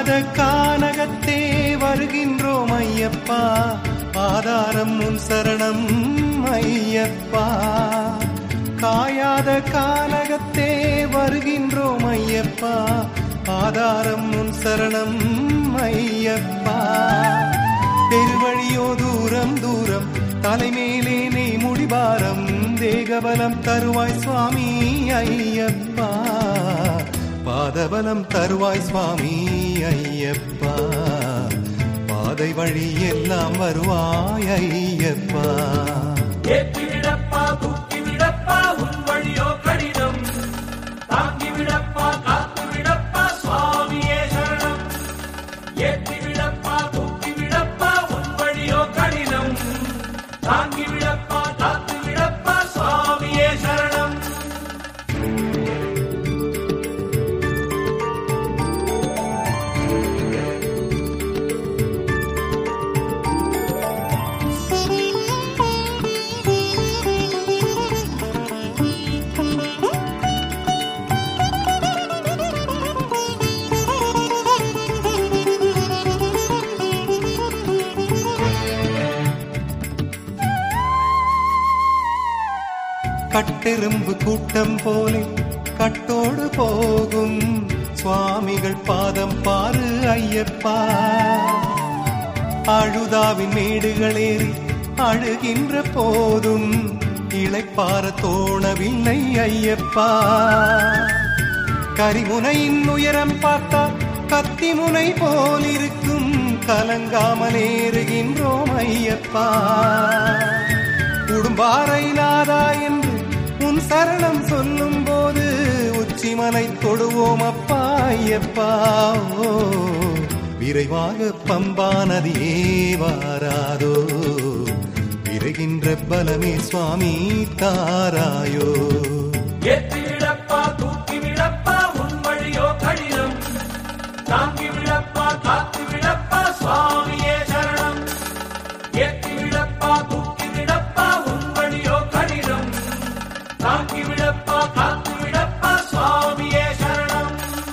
காயாத கானகத்தே வருகின்றோம் ஐயப்பா ஆதாரம் உன் சரணம் ஐயப்பா காயாத கானகத்தே வருகின்றோம் ஐயப்பா ஆதாரம் உன் சரணம் ஐயப்பா பெருவழியோ தூரம் தூரம் தலைமேலே நீ முடிபாரம் தேகபலம் தருவாய் சுவாமி ஐயப்பா பாதபலம் தருவாய் சுவாமி ஐயப்பா பாதை வழி எல்லாம் வருவாய் ஐயப்பா ஏற்றி விடப்பா தூக்கி விடப்பா உன் வழியோ கடினம் தாங்கி விடப்பா காத்து விடப்பா சுவாமியே சரணம் ஏற்றி விடப்பா தூக்கி விடப்பா உன் வழியோ கடினம் தாங்கி விடப்பா காத்து விடப்பா சுவாமியே சரணம் கட்டெரும்பு கூட்டம் போலே கட்டோடு போகும் சுவாமிகள் பாதம் பாரு ஐயப்பா அழுதாவின் மேடுகளேறி அழுகின்ற போதும் இளைப்பார தோணவில்லை ஐயப்பா கரிமுனையின் உயரம் பார்த்தா கத்தி முனை போலிருக்கும் கலங்காமல் ஏறுகின்றோம் ஐயப்பா உடும்பாறை நாதா என்று உன் சரணம் சொல்லும் போது உச்சிமலை தொடுவோம் அப்பா ஐயப்பா ஓ, விரைவாக பம்பா நதியே வாராதோ விரைகின்ற பலமே சுவாமி தாராயோ ஏற்றி விடப்பா தூக்கி விடப்பா உன் வழியோ கடினம் தாங்கி விடப்பா காத்து விடப்பா சுவாமியே சரணம் ஏற்றி விடப்பா தூக்கி விடப்பா உன் வழியோ கடினம் தாங்கி விடப்பா காத்து விடப்பா சுவாமியே சரணம்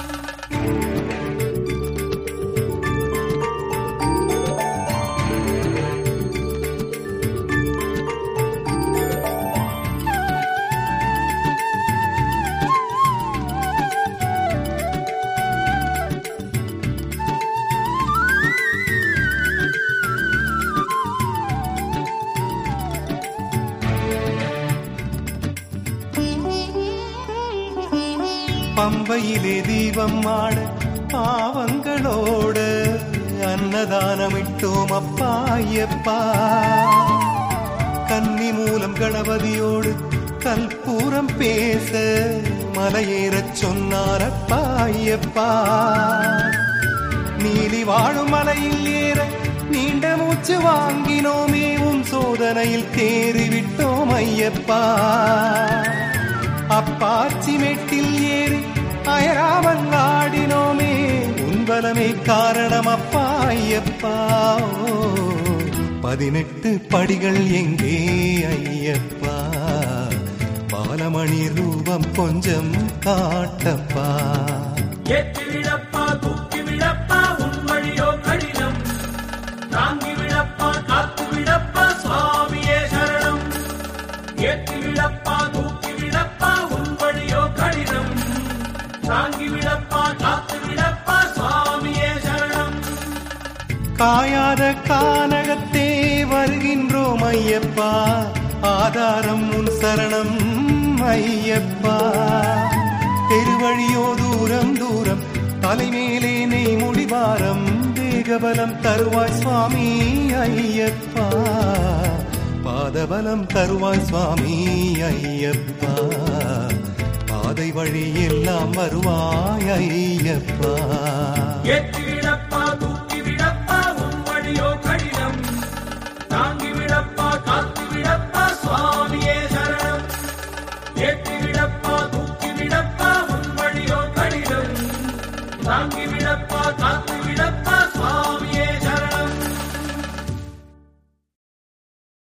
பம்பையிலே தீபம் ஆட பாவங்களோட அன்னதானமிட்டோம் அப்பா ஐயப்பா கன்னி மூலம் கணபதியோடு கல்பூரம் பேச மலையேறச் சொன்னார் அப்பா ஐயப்பா நீலி வாழும் மலையில் ஏற நீண்ட மூச்சு வாங்கினோமே உன் சோதனையில் தேறிவிட்டோம் ஐயப்பா அப்பாச்சி மெட்டில் ஏறி அயராமல் ஆடினோமே உன் பலமே காரணம் அப்பா ஐயப்பா ஓ, பதினெட்டு படிகள் எங்கே ஐயப்பா பாலமணி ரூபம் கொஞ்சம் காட்டப்பா ஏற்றி விடப்பா தூக்கி விடப்பா உன் வழியோ கடினம் தாங்கி விடப்பா காத்து விடப்பா சுவாமியே சரணம் ஏற்றி விடப்பா தூக்கி விடப்பா உன் வழியோ கடினம் தாங்கி விடப்பா காத்து விடப்பா சுவாமியே சரணம் காயாத கானகத்தே வருகின்றோம் ஐயப்பா ஆதாரம் உன் சரணம் ஐயப்பா பெருவழியோ தூரம் தூரம் தலைமேலே நெய் முடிவாரம் தேகபலம் தருவாய் சுவாமி ஐயப்பா பாதபலம் தருவாய் சுவாமி ஐயப்பா பாதை வழி எல்லாம் வருவாய் ஐயப்பா ஏற்றி